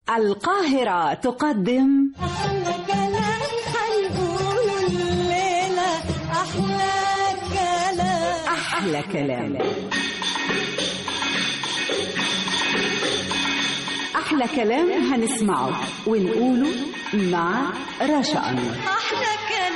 القاهرة تقدم أحلى كلام هنقوله الليلة أحلى كلام أحلى كلام أحلى كلام هنسمعه ونقوله مع رشا أنور أحلى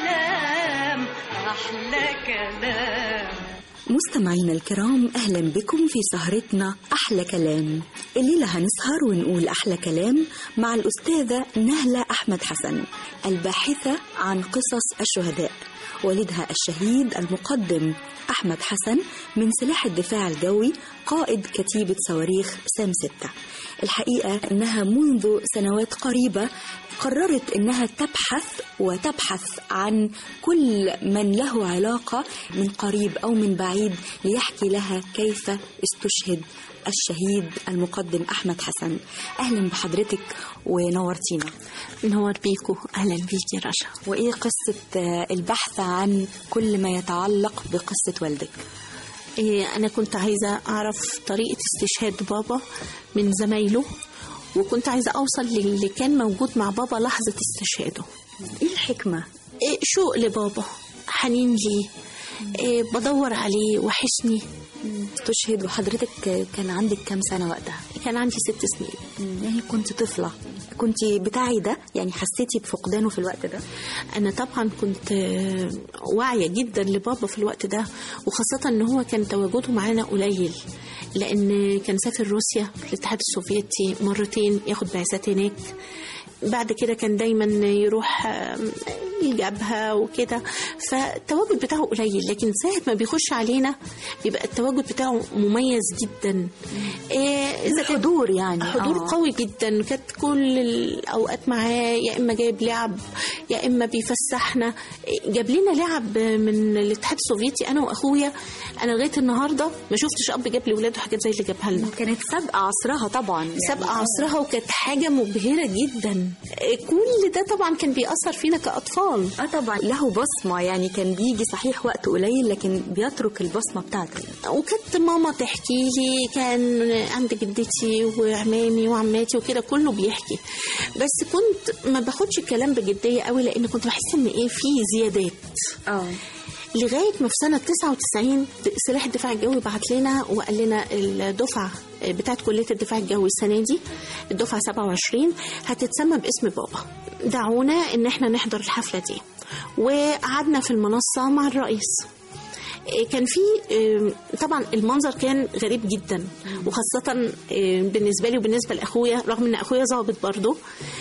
كلام أحلى كلام مستمعينا الكرام أهلا بكم في سهرتنا أحلى كلام الليلة هنسهر ونقول أحلى كلام مع الأستاذة نهلة أحمد حسن الباحثة عن قصص الشهداء والدها الشهيد المقدم أحمد حسن من سلاح الدفاع الجوي قائد كتيبة صواريخ سام ستة الحقيقة أنها منذ سنوات قريبة قررت انها تبحث وتبحث عن كل من له علاقه من قريب او من بعيد ليحكي لها كيف استشهد الشهيد المقدم احمد حسن اهلا بحضرتك ونورتينا نور بيكو اهلا بيكي رشا وايه قصه آه، البحث عن كل ما يتعلق بقصه والدك إيه انا كنت عايزه اعرف طريقه استشهاد بابا من زمايله وكنت عايزه اوصل للي كان موجود مع بابا لحظه استشهاده ايه الحكمه إيه شوق لبابا حنين ليه إيه بدور عليه وحشني استشهد وحضرتك كان عندك كام سنه وقتها كان عندي ست سنين يعني كنت طفله كنت بتاعي ده يعني حسيتي بفقدانه في الوقت ده انا طبعا كنت آه، واعيه جدا لبابا في الوقت ده وخاصه ان هو كان تواجده معانا قليل لان كان سافر روسيا في الاتحاد السوفيتي مرتين ياخد بعثات هناك بعد كده كان دايما يروح آه، الجبهة وكده فالتواجد بتاعه قليل لكن ساعة ما بيخش علينا بيبقى التواجد بتاعه مميز جدا إيه إذا كان حضور يعني حضور آه. قوي جدا كانت كل الاوقات معاه يا اما جايب لعب يا اما بيفسحنا جاب لنا لعب من الاتحاد السوفيتي انا واخويا انا لغايه النهارده ما شفتش اب جاب لاولاده حاجات زي اللي جابها لنا كانت سابقه عصرها طبعا يعني. سابقة عصرها وكانت حاجة مبهرة جدا كل ده طبعا كان بيأثر فينا كأطفال اه طبعا له بصمه يعني كان بيجي صحيح وقت قليل لكن بيترك البصمه بتاعته وكانت ماما تحكي لي كان عند جدتي وعمامي وعماتي وكده كله بيحكي بس كنت ما باخدش الكلام بجديه قوي لان كنت بحس ان ايه في زيادات اه لغايه ما في سنه 99 سلاح الدفاع الجوي بعت لنا وقال لنا الدفعه بتاعت كليه الدفاع الجوي السنه دي الدفعه 27 هتتسمى باسم بابا دعونا ان احنا نحضر الحفله دي وقعدنا في المنصه مع الرئيس إيه كان في إيه، طبعا المنظر كان غريب جدا وخاصة إيه، بالنسبة لي وبالنسبة لأخويا رغم إن أخويا ظابط برضه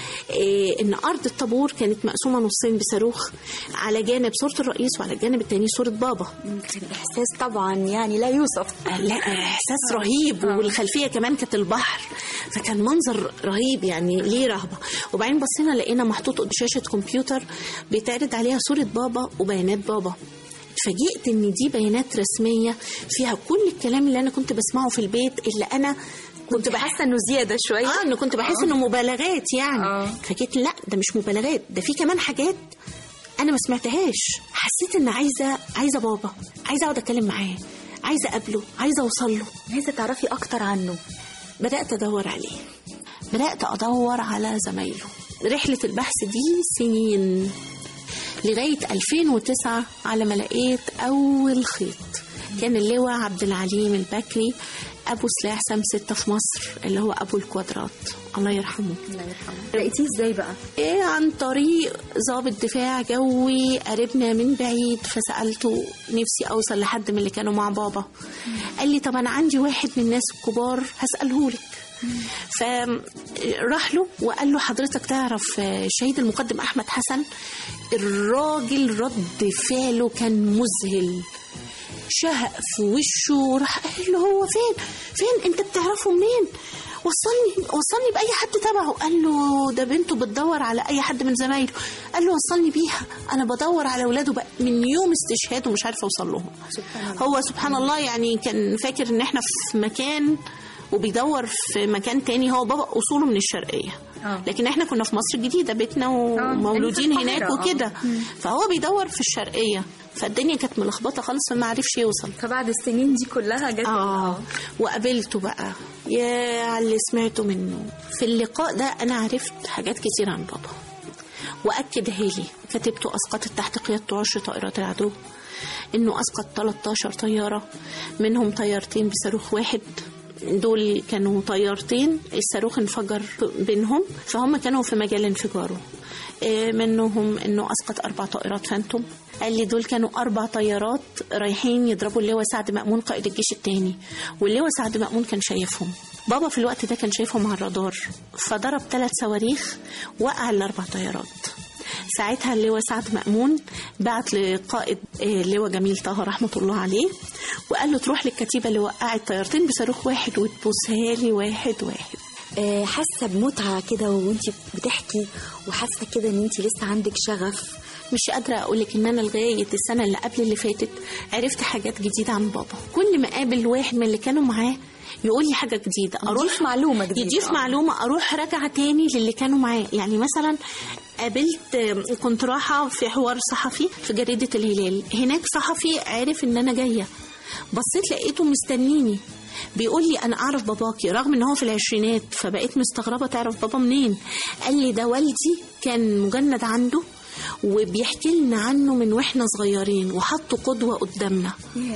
إيه، إن أرض الطابور كانت مقسومة نصين بصاروخ على جانب صورة الرئيس وعلى الجانب التاني صورة بابا كان احساس طبعا يعني لا يوصف لا احساس رهيب والخلفيه كمان كانت البحر فكان منظر رهيب يعني ليه رهبه وبعدين بصينا لقينا محطوط قدام شاشه كمبيوتر بيتعرض عليها صوره بابا وبيانات بابا اتفاجئت ان دي بيانات رسميه فيها كل الكلام اللي انا كنت بسمعه في البيت اللي انا كنت بحس حاسه انه زياده شويه اه انه كنت بحس انه مبالغات يعني آه. فجيت لا ده مش مبالغات ده في كمان حاجات انا ما سمعتهاش حسيت ان عايزه عايزه بابا عايزه اقعد اتكلم معاه عايزه اقابله عايزه اوصل له عايزه تعرفي اكتر عنه بدات ادور عليه بدات ادور على زمايله رحله البحث دي سنين لغايه 2009 على ما لقيت اول خيط كان اللواء عبد العليم البكري ابو سلاح سام ستة في مصر اللي هو ابو الكوادرات الله يرحمه الله يرحمه لقيتيه ازاي بقى ايه عن طريق ضابط دفاع جوي قريبنا من بعيد فسالته نفسي اوصل لحد من اللي كانوا مع بابا قال لي طب انا عندي واحد من الناس الكبار هساله لك فراح له وقال له حضرتك تعرف الشهيد المقدم احمد حسن الراجل رد فعله كان مذهل شهق في وشه وراح قال له هو فين فين انت بتعرفه منين وصلني وصلني باي حد تبعه قال له ده بنته بتدور على اي حد من زمايله قال له وصلني بيها انا بدور على اولاده بقى من يوم استشهاده مش عارفه اوصل لهم هو سبحان الله يعني كان فاكر ان احنا في مكان وبيدور في مكان تاني هو بابا اصوله من الشرقيه آه. لكن احنا كنا في مصر الجديده بيتنا ومولودين يعني في هناك القاهرة، آه. وكده فهو بيدور في الشرقيه فالدنيا كانت ملخبطه خالص فما عرفش يوصل فبعد السنين دي كلها جت اه وقابلته بقى يا على اللي سمعته منه في اللقاء ده أنا عرفت حاجات كتير عن بابا وأكدها لي كتبته أسقطت تحت قيادته عشر طائرات العدو إنه أسقط 13 طيارة منهم طيارتين بصاروخ واحد دول كانوا طيارتين الصاروخ انفجر بينهم فهم كانوا في مجال انفجاره آه، منهم انه اسقط اربع طائرات فانتوم قال لي دول كانوا اربع طيارات رايحين يضربوا اللواء سعد مامون قائد الجيش الثاني واللواء سعد مامون كان شايفهم بابا في الوقت ده كان شايفهم على الرادار فضرب ثلاث صواريخ وقع الاربع طيارات ساعتها اللواء سعد مأمون بعت لقائد آه، اللواء جميل طه رحمة الله عليه وقال له تروح للكتيبة اللي وقعت طيارتين بصاروخ واحد وتبوسها لي واحد واحد آه، حاسه بمتعه كده وانت بتحكي وحاسه كده ان انت لسه عندك شغف مش قادرة أقولك إن أنا لغاية السنة اللي قبل اللي فاتت عرفت حاجات جديدة عن بابا كل ما أقابل واحد من اللي كانوا معاه يقول لي حاجة جديدة يضيف معلومة جديدة. يضيف آه. معلومة أروح راجعة تاني للي كانوا معاه يعني مثلا قابلت كنت رايحة في حوار صحفي في جريدة الهلال هناك صحفي عارف إن أنا جاية بصيت لقيته مستنيني بيقول لي انا اعرف باباكي رغم ان هو في العشرينات فبقيت مستغربه تعرف بابا منين قال لي ده والدي كان مجند عنده وبيحكي لنا عنه من واحنا صغيرين وحطوا قدوه قدامنا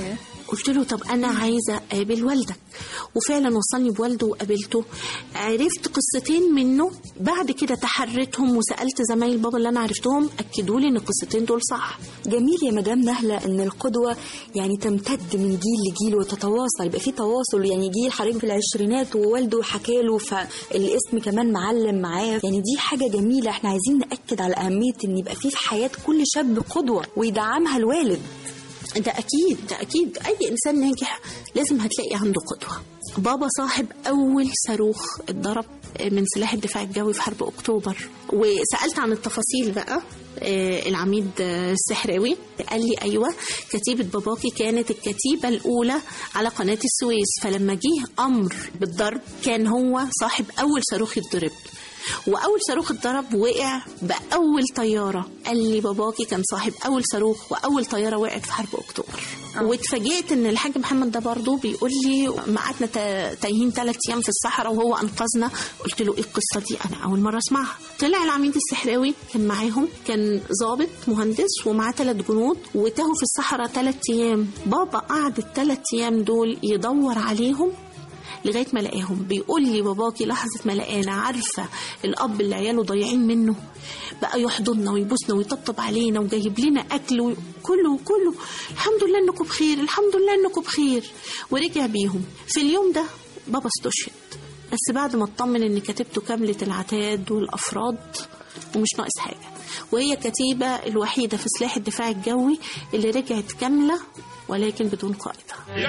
قلت له طب انا عايزه اقابل والدك وفعلا وصلني بوالده وقابلته عرفت قصتين منه بعد كده تحريتهم وسالت زمايل بابا اللي انا عرفتهم اكدوا لي ان القصتين دول صح جميل يا مدام نهلة ان القدوة يعني تمتد من جيل لجيل وتتواصل يبقى في تواصل يعني جيل حضرتك في العشرينات ووالده حكى له فالاسم كمان معلم معاه يعني دي حاجة جميلة احنا عايزين نأكد على أهمية ان يبقى في في حياة كل شاب قدوة ويدعمها الوالد ده اكيد ده اكيد اي انسان ناجح لازم هتلاقي عنده قدوه بابا صاحب اول صاروخ اتضرب من سلاح الدفاع الجوي في حرب اكتوبر وسالت عن التفاصيل بقى آه، العميد آه، السحراوي قال لي ايوه كتيبه باباكي كانت الكتيبه الاولى على قناه السويس فلما جه امر بالضرب كان هو صاحب اول صاروخ يتضرب واول صاروخ اتضرب وقع باول طياره قال لي باباكي كان صاحب اول صاروخ واول طياره وقعت في حرب اكتوبر واتفاجئت ان الحاج محمد ده برضه بيقول لي ما قعدنا تا- تايهين ثلاث ايام في الصحراء وهو انقذنا قلت له ايه القصه دي انا اول مره اسمعها طلع العميد السحراوي كان معاهم كان ضابط مهندس ومعاه ثلاث جنود وتاهوا في الصحراء ثلاث ايام بابا قعد الثلاث ايام دول يدور عليهم لغايه ما لقاهم بيقول لي باباكي لحظه ما لقانا عارفه الاب اللي عياله ضايعين منه بقى يحضننا ويبوسنا ويطبطب علينا وجايب لنا اكل وكله كله الحمد لله انكم بخير الحمد لله انكم بخير ورجع بيهم في اليوم ده بابا استشهد بس بعد ما اطمن ان كتيبته كامله العتاد والافراد ومش ناقص حاجه وهي كتيبه الوحيده في سلاح الدفاع الجوي اللي رجعت كامله ولكن بدون قائد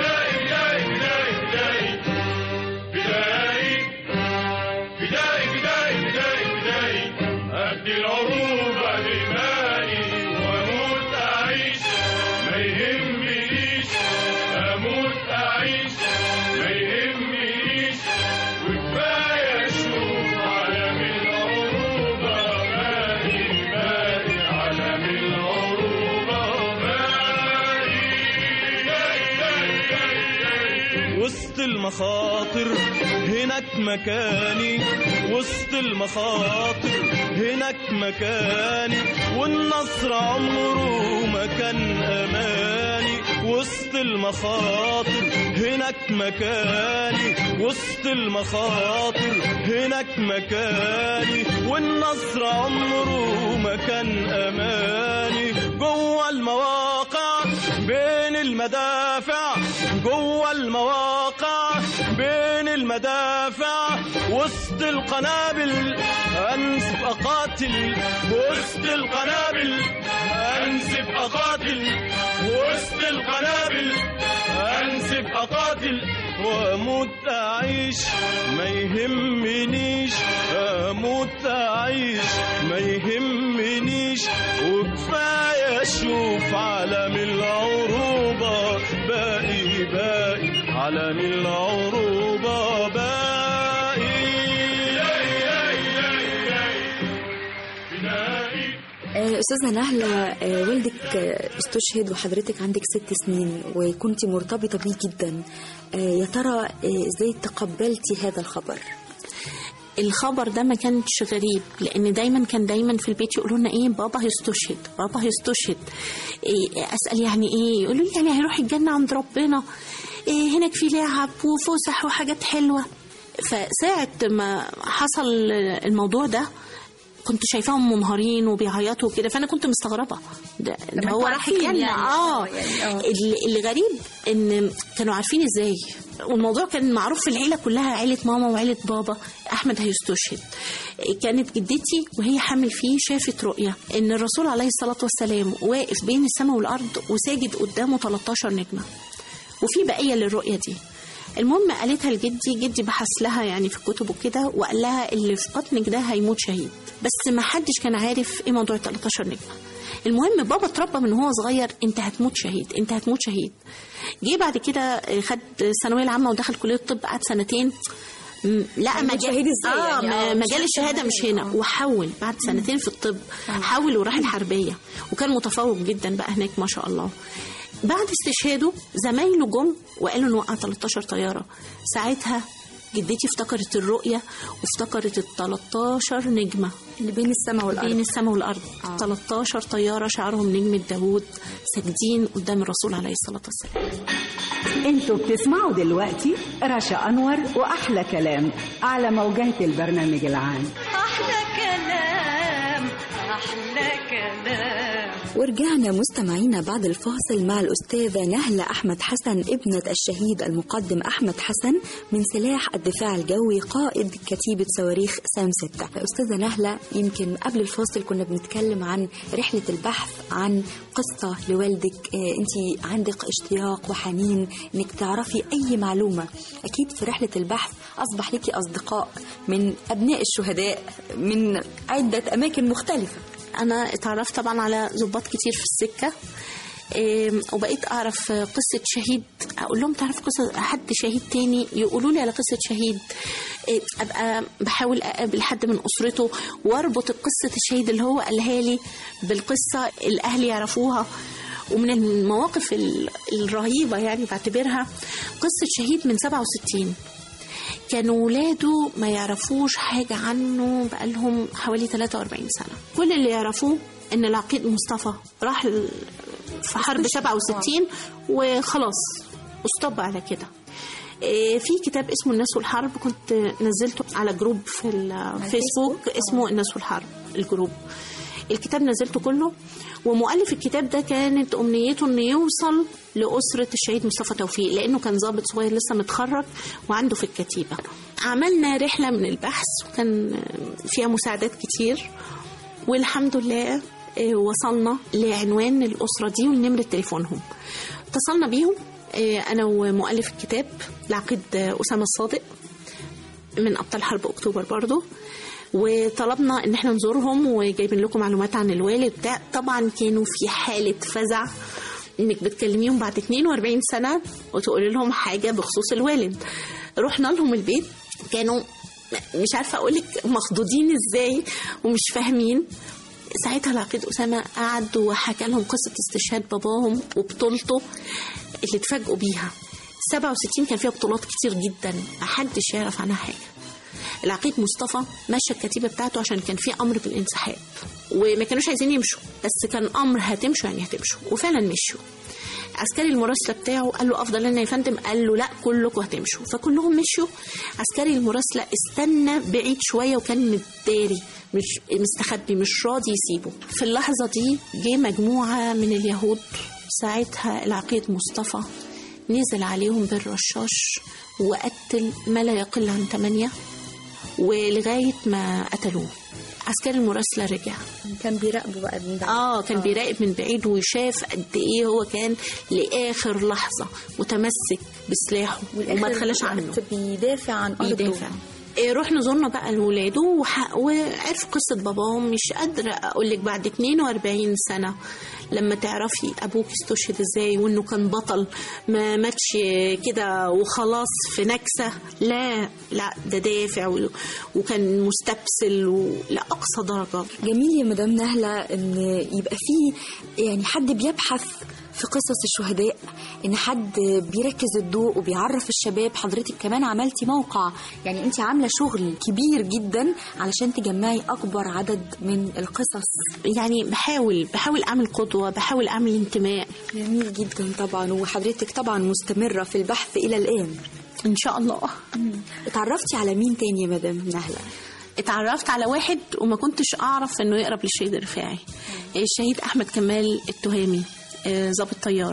بداية بداية بداية بداية أدي العروبة لمالي وأموت أعيش ما يهمنيش أموت أعيش ما يهمنيش وكفاية أشوف عالم العروبة مالي مالي عالم العروبة مالي وسط المخاطر هناك مكاني وسط المخاطر هناك مكاني والنصر عمره ما كان أماني وسط المخاطر هناك مكاني وسط المخاطر هناك مكاني والنصر عمره ما كان أماني جوه المواقع بين المدافع جوه المواقع بين المدافع وسط القنابل انسف اقاتل وسط القنابل انسف اقاتل وسط القنابل انسف اقاتل واموت اعيش ما يهمنيش اموت اعيش ما يهمنيش وكفايه اشوف عالم العروبه باقي باقي عالم العروبه باقي آه، أستاذة نهلة آه، والدك آه، استشهد وحضرتك عندك ست سنين وكنت مرتبطة بيه جدا آه، يا ترى آه، إزاي تقبلتي هذا الخبر؟ الخبر ده ما كانش غريب لان دايما كان دايما في البيت يقولوا لنا ايه بابا هيستشهد بابا هيستشهد إيه اسال يعني ايه يقولوا لي يعني هيروح الجنه عند ربنا إيه هناك في لعب وفسح وحاجات حلوه فساعه ما حصل الموضوع ده كنت شايفاهم منهارين وبيعيطوا كده فانا كنت مستغربه ده, ده هو راح الجنه يعني. اه يعني آه. اللي اللي غريب ان كانوا عارفين ازاي والموضوع كان معروف في العيله كلها عيله ماما وعيله بابا احمد هيستشهد كانت جدتي وهي حامل فيه شافت رؤيه ان الرسول عليه الصلاه والسلام واقف بين السماء والارض وساجد قدامه 13 نجمه وفي بقيه للرؤيه دي المهم قالتها لجدي جدي بحث لها يعني في الكتب وكده وقال لها اللي في بطنك ده هيموت شهيد بس ما حدش كان عارف ايه موضوع 13 نجمه المهم بابا اتربى من هو صغير انت هتموت شهيد انت هتموت شهيد جه بعد كده خد الثانويه العامه ودخل كليه الطب قعد سنتين م- لا هيموت مجال شهيد إزاي اه يعني؟ آه، م- مش مجال الشهاده مش هنا وحول بعد سنتين في الطب حول وراح الحربيه وكان متفوق جدا بقى هناك ما شاء الله بعد استشهاده زمايله جم وقالوا نوقع 13 طياره ساعتها جدتي افتكرت الرؤيه وافتكرت ال 13 نجمه اللي بين السماء والأرض بين السماء والارض 13 طياره شعرهم نجمه داوود ساجدين قدام الرسول عليه الصلاه والسلام انتوا بتسمعوا دلوقتي رشا أنور وأحلى كلام على موجات البرنامج العام أحلى كلام أحلى كلام ورجعنا مستمعينا بعد الفاصل مع الأستاذة نهلة أحمد حسن ابنة الشهيد المقدم أحمد حسن من سلاح الدفاع الجوي قائد كتيبة صواريخ سام ستة أستاذة نهلة يمكن قبل الفاصل كنا بنتكلم عن رحلة البحث عن قصة لوالدك أنت عندك اشتياق وحنين أنك تعرفي أي معلومة أكيد في رحلة البحث أصبح لك أصدقاء من أبناء الشهداء من عدة أماكن مختلفة انا اتعرفت طبعا على ضباط كتير في السكه إيه، وبقيت اعرف قصه شهيد اقول لهم تعرف قصه حد شهيد تاني يقولوا لي على قصه شهيد إيه، ابقى بحاول اقابل حد من اسرته واربط قصه الشهيد اللي هو قالها لي بالقصه اللي اهلي يعرفوها ومن المواقف ال- الرهيبه يعني بعتبرها قصه شهيد من 67 كانوا ولاده ما يعرفوش حاجة عنه بقالهم حوالي 43 سنة كل اللي يعرفوه ان العقيد مصطفى راح ال- في حرب 67 وخلاص استوب على كده إيه، في كتاب اسمه الناس والحرب كنت نزلته على جروب في الفيسبوك اسمه الناس والحرب الجروب الكتاب نزلته كله ومؤلف الكتاب ده كانت امنيته انه يوصل لاسره الشهيد مصطفى توفيق لانه كان ضابط صغير لسه متخرج وعنده في الكتيبه عملنا رحله من البحث وكان فيها مساعدات كتير والحمد لله آه، وصلنا لعنوان الاسره دي ولنمره تليفونهم اتصلنا بيهم آه، انا ومؤلف الكتاب العقيد آه، اسامه الصادق من ابطال حرب اكتوبر برضو وطلبنا ان احنا نزورهم وجايبين لكم معلومات عن الوالد بتاع طبعا كانوا في حاله فزع انك بتكلميهم بعد 42 سنه وتقولي لهم حاجه بخصوص الوالد رحنا لهم البيت كانوا مش عارفه اقول لك مخضوضين ازاي ومش فاهمين ساعتها العقيد اسامه قعد وحكى لهم قصه استشهاد باباهم وبطولته اللي اتفاجئوا بيها 67 كان فيها بطولات كتير جدا محدش يعرف عنها حاجه العقيد مصطفى مشى الكتيبه بتاعته عشان كان في امر بالانسحاب وما كانوش عايزين يمشوا بس كان امر هتمشوا يعني هتمشوا وفعلا مشوا عسكري المراسله بتاعه قال له افضل انا يا فندم قال له لا كلكم هتمشوا فكلهم مشوا عسكري المراسله استنى بعيد شويه وكان متداري مش مستخبي مش راضي يسيبه في اللحظه دي جه مجموعه من اليهود ساعتها العقيد مصطفى نزل عليهم بالرشاش وقتل ما لا يقل عن ثمانية ولغاية ما قتلوه عسكري المراسلة رجع كان بيراقبوا بقى من بعيد. اه كان بيراقب من بعيد وشاف قد ايه هو كان لاخر لحظه متمسك بسلاحه وما والآخر تخلاش عنه وقت بيدافع عن أرضه بيدافع إيه، رحنا زرنا بقى الولاده وح- وعرف قصة باباهم مش قادرة أقول لك بعد 42 سنة لما تعرفي أبوك استشهد إزاي وإنه كان بطل ما ماتش كده وخلاص في نكسة لا لا ده دافع و- وكان مستبسل و- لأقصى درجة جميل يا مدام نهلة ان يبقى فيه يعني حد بيبحث في قصص الشهداء ان حد بيركز الضوء وبيعرف الشباب حضرتك كمان عملتي موقع يعني انت عامله شغل كبير جدا علشان تجمعي اكبر عدد من القصص يعني بحاول بحاول أعمل قدوة بحاول أعمل انتماء جميل جدا طبعا وحضرتك طبعا مستمره في البحث الى الان إن شاء الله اتعرفتي على مين تاني يا مدام نهله اتعرفت على واحد وما كنتش اعرف انه يقرب للشهيد الرفاعي الشهيد احمد كمال التهامي آه، ضابط طيار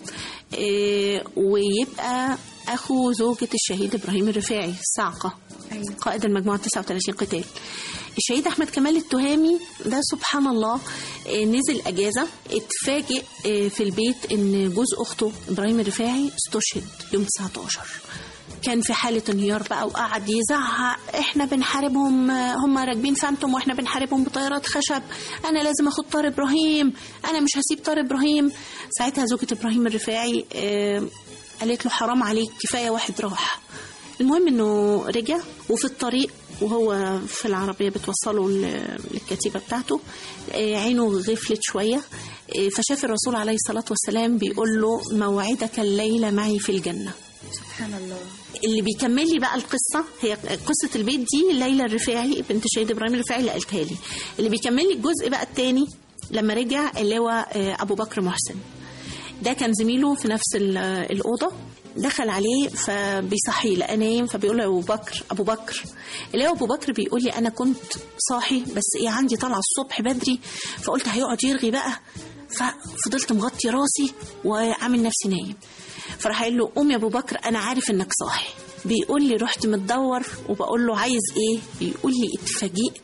آه، ويبقى اخو زوجة الشهيد ابراهيم الرفاعي الصاعقة قائد المجموعة 39 قتال الشهيد احمد كمال التهامي ده سبحان الله آه، نزل اجازه اتفاجئ آه، في البيت ان جوز اخته ابراهيم الرفاعي استشهد يوم 19 كان في حالة انهيار بقى وقعد يزعق احنا بنحاربهم هم راكبين فانتوم واحنا بنحاربهم بطيارات خشب انا لازم اخد طار ابراهيم انا مش هسيب طار ابراهيم ساعتها زوجة ابراهيم الرفاعي آه، قالت له حرام عليك كفاية واحد راح المهم انه رجع وفي الطريق وهو في العربية بتوصله ل- للكتيبة بتاعته آه، عينه غفلت شوية آه، فشاف الرسول عليه الصلاة والسلام بيقول له موعدك الليلة معي في الجنة سبحان الله اللي بيكمل لي بقى القصه هي قصه البيت دي ليلى الرفاعي بنت شهيد ابراهيم الرفاعي اللي قالتها لي اللي بيكمل لي الجزء بقى الثاني لما رجع اللي هو آه، ابو بكر محسن ده كان زميله في نفس ال- آه، الاوضه دخل عليه فبيصحيه لقى نايم فبيقول له يا ابو بكر ابو بكر اللي هو ابو بكر بيقول لي انا كنت صاحي بس ايه عندي طالعه الصبح بدري فقلت هيقعد يرغي بقى ففضلت مغطي راسي وعامل نفسي نايم فراح قايل له قوم يا ابو بكر انا عارف انك صاحي بيقول لي رحت متدور وبقول له عايز ايه بيقول لي اتفاجئت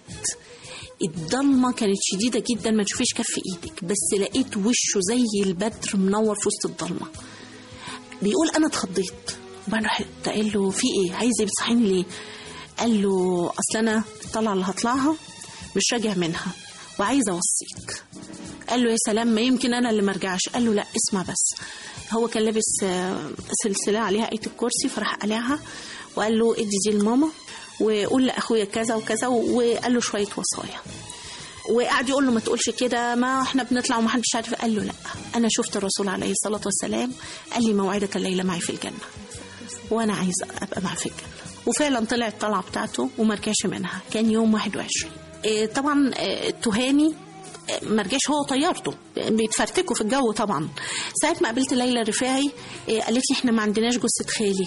الضلمه كانت شديده جدا ما تشوفيش كف ايدك بس لقيت وشه زي البدر منور في وسط الضلمه بيقول انا اتخضيت وبعدين رحت قايل له في ايه عايز ايه بتصحيني ليه قال له اصل انا الطلعه اللي هطلعها مش راجع منها وعايز اوصيك قال له يا سلام ما يمكن انا اللي مرجعش قال له لا اسمع بس هو كان لابس آه، سلسله عليها ايه الكرسي فراح قلعها وقال له ادي دي لماما وقول لاخويا كذا وكذا وقال له شويه وصايا وقعد يقول له ما تقولش كده ما احنا بنطلع ومحدش عارف قال له لا انا شفت الرسول عليه الصلاه والسلام قال لي موعدك الليله معي في الجنه وانا عايز ابقى معاه في الجنه وفعلا طلعت الطلعه بتاعته وما رجعش منها كان يوم 21 إيه طبعا إيه، التهامي إيه، ما رجعش هو وطيارته بيتفرتكوا في الجو طبعا ساعه ما قابلت ليلى الرفاعي إيه، قالت لي احنا ما عندناش جثه خالي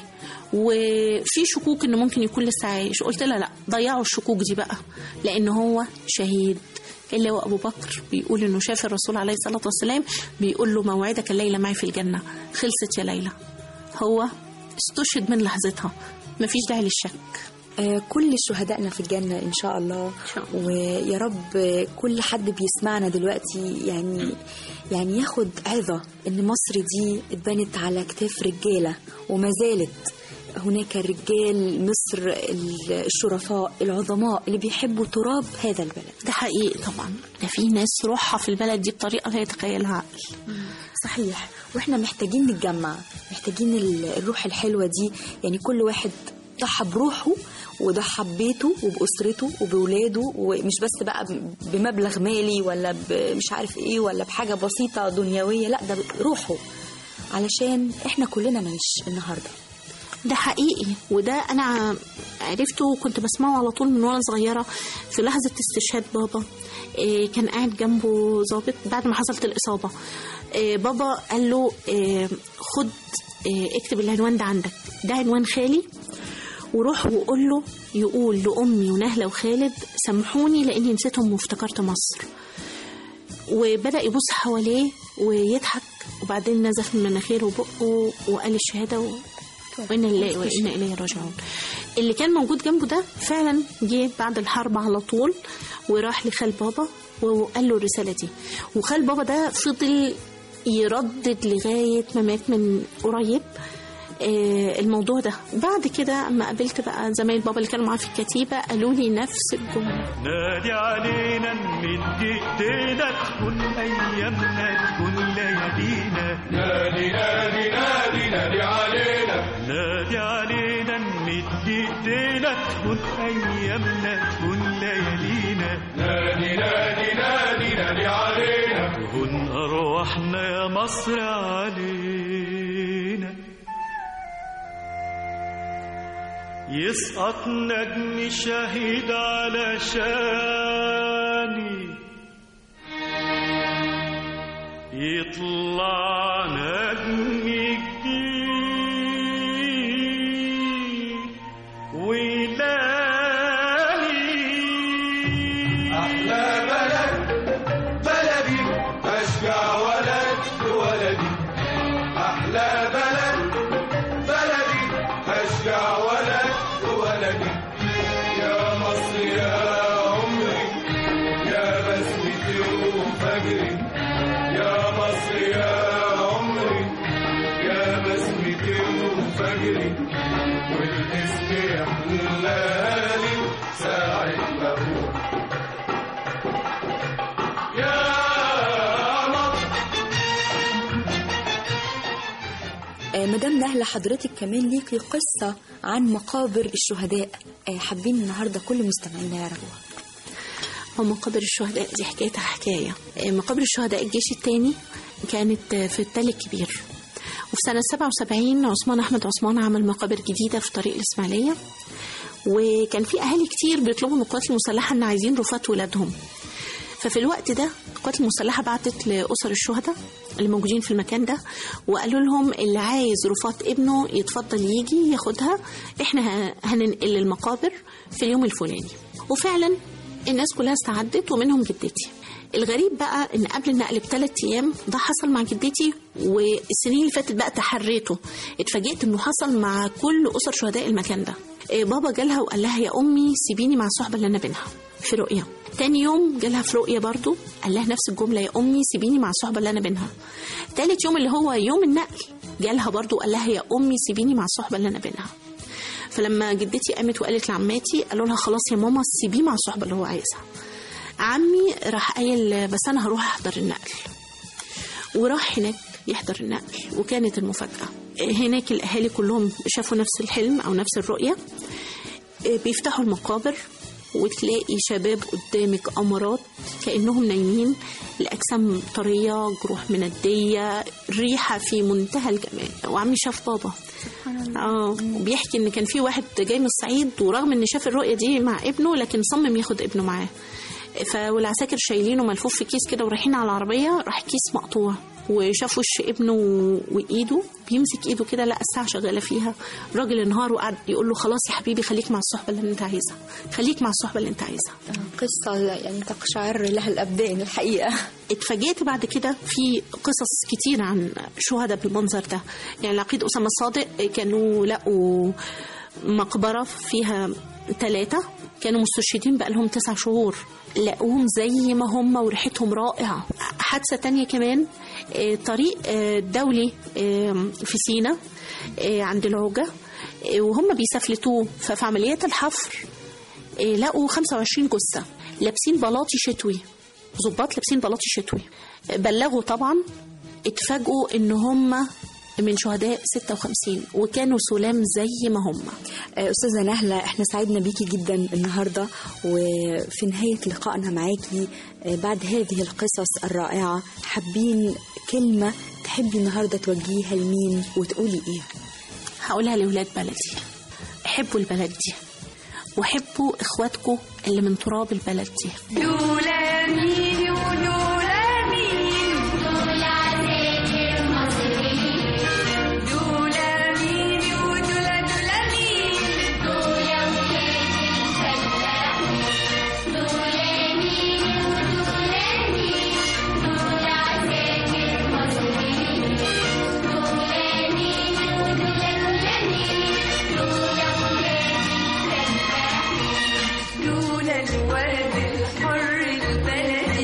وفي شكوك انه ممكن يكون لسه عايش قلت لها لا ضيعوا الشكوك دي بقى لان هو شهيد اللي هو ابو بكر بيقول انه شاف الرسول عليه الصلاه والسلام بيقول له موعدك الليله معي في الجنه خلصت يا ليلى هو استشهد من لحظتها مفيش داعي للشك آه، كل شهدائنا في الجنة إن شاء الله شاء الله. ويا رب آه، كل حد بيسمعنا دلوقتي يعني يعني ياخد عظة إن مصر دي اتبنت على أكتاف رجالة وما زالت هناك رجال مصر ال- الشرفاء العظماء اللي بيحبوا تراب هذا البلد ده حقيقي طبعا ده في ناس روحها في البلد دي بطريقه لا يتخيلها عقل صحيح واحنا محتاجين نتجمع محتاجين ال- الروح الحلوة دي يعني كل واحد ضحى بروحه وضحى ببيته وبأسرته وبولاده ومش بس بقى ب- بمبلغ مالي ولا ب- مش عارف ايه ولا بحاجة بسيطة دنيوية لا ده بروحه علشان احنا كلنا نعيش النهارده ده حقيقي وده انا عرفته وكنت بسمعه على طول من وانا صغيره في لحظه استشهاد بابا إيه، كان قاعد جنبه ظابط بعد ما حصلت الاصابه إيه، بابا قال له إيه، خد إيه، اكتب العنوان ده عندك ده عنوان خالي وروح وقول له يقول لامي ونهله وخالد سامحوني لاني نسيتهم وافتكرت مصر وبدا يبص حواليه ويضحك وبعدين نزف من مناخيره وبقه وقال الشهاده و... وإنا لله وإنا إليه راجعون اللي كان موجود جنبه ده فعلا جه بعد الحرب على طول وراح لخال بابا وقال له الرسالة دي وخال بابا ده فضل يردد لغاية ما مات من قريب آه، الموضوع ده بعد كده اما قابلت بقى زمايل بابا اللي كانوا معاه في الكتيبه قالوا لي نفس الجمله نادي علينا نمد ايدينا تكون ايامنا تكون ليالينا نادي نادي نادي نادي علينا نادي علينا نمد ايدينا تكون ايامنا تكون ليالينا نادي نادي نادي نادي علينا تكون ارواحنا يا مصر علينا يسقط نجم شهيد على شاني يطلع نجم جديد ويلاقي أحلى بلد بلدي أشجع ولد ولدي أحلى بلد بلدي أشجع ولد ولدي يا مصر يا عمري يا بسمتي وفجري يا مصر يا عمري يا بسمتي وفجري والاسم يحلالي ساعة ما أقول يا مصر آه، مدام نهلة حضرتك كمان ليكي قصة عن مقابر الشهداء آه، حابين النهاردة كل مستمعينا يعرفوها هو مقابر الشهداء دي حكايتها حكاية آه، مقابر الشهداء الجيش الثاني كانت آه، في التل الكبير وفي سنة 77 عثمان أحمد عثمان عمل مقابر جديدة في طريق الإسماعيلية وكان في أهالي كتير بيطلبوا من القوات المسلحة إن عايزين رفات ولادهم ففي الوقت ده القوات المسلحة بعتت لأسر الشهداء اللي موجودين في المكان ده وقالوا لهم اللي عايز رفات ابنه يتفضل يجي ياخدها احنا ه- هننقل المقابر في اليوم الفلاني وفعلا الناس كلها استعدت ومنهم جدتي الغريب بقى ان قبل النقل بثلاث ايام ده حصل مع جدتي والسنين اللي فاتت بقى تحريته اتفاجئت انه حصل مع كل اسر شهداء المكان ده إيه، بابا جالها وقال لها يا امي سيبيني مع الصحبه اللي انا بينها في رؤيا تاني يوم جالها في رؤيا برضو قال لها نفس الجمله يا امي سيبيني مع الصحبه اللي انا بينها تالت يوم اللي هو يوم النقل جالها برضو قال لها يا امي سيبيني مع الصحبه اللي انا بينها فلما جدتي قامت وقالت لعماتي قالوا لها خلاص يا ماما سيبيه مع الصحبه اللي هو عايزها عمي راح قايل بس انا هروح احضر النقل وراح هناك يحضر النقل وكانت المفاجأة هناك الأهالي كلهم شافوا نفس الحلم أو نفس الرؤية بيفتحوا المقابر وتلاقي شباب قدامك أمارات كأنهم نايمين الأجسام طرية جروح مندية ريحة في منتهى الجمال وعمي شاف بابا اه وبيحكي ان كان في واحد جاي من الصعيد ورغم ان شاف الرؤيه دي مع ابنه لكن صمم ياخد ابنه معاه فالعساكر شايلينه ملفوف في كيس كده ورايحين على العربيه راح كيس مقطوع وشاف وش ابنه وايده بيمسك ايده كده لقى الساعه شغاله فيها الراجل انهار وقعد يقول له خلاص يا حبيبي خليك مع الصحبه اللي انت عايزها خليك مع الصحبه اللي انت عايزها قصة يعني تقشعر لها الأبدان الحقيقة اتفاجئت بعد كده في قصص كتير عن شهداء بالمنظر ده يعني العقيد أسامة الصادق كانوا لقوا مقبرة فيها ثلاثة كانوا مستشهدين بقالهم تسع شهور لقوهم زي ما هم وريحتهم رائعة حادثة تانية كمان آه، طريق آه، دولي آه، في سينا آه، عند العوجة آه، وهم بيسفلتوه ففي عمليات الحفر آه، لقوا 25 جثة لابسين بلاطي شتوي ظباط لابسين بلاطي شتوي بلغوا طبعا اتفاجئوا ان هم من شهداء 56 وكانوا سلام زي ما هم آه، أستاذة نهلة احنا سعدنا بيكي جدا النهاردة وفي نهاية لقائنا معاكي آه، بعد هذه القصص الرائعة حابين كلمة تحبي النهاردة توجهيها لمين وتقولي ايه هقولها لولاد بلدي حبوا البلد دي وحبوا اخواتكم اللي من تراب البلد دي لولا مين ولولا مين لولا مين ودولا دولا مين لولا الواد الحر البلدي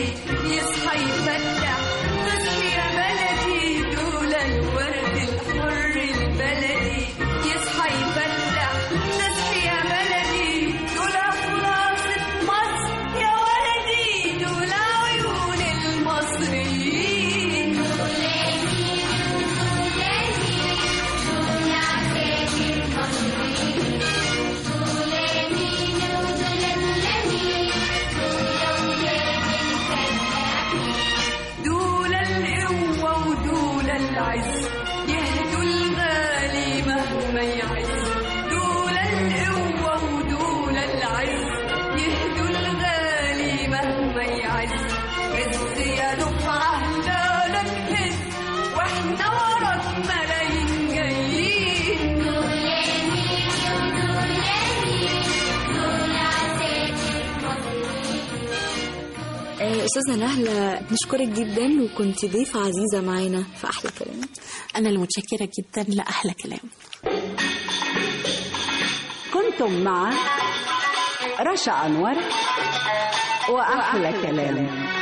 يعز يهدوا الغالي مهما يعز دول القوة ودول العز يهدوا الغالي مهما يعز هز يا دفعة لا نكهز واحنا وراك ملايين جايين آه، أستاذة نهلة نشكرك جدا وكنت ضيفة عزيزة معانا في أحلى كلام أنا اللي متشكرة جدا لأحلى كلام كنتم مع رشا أنور وأحلى كلام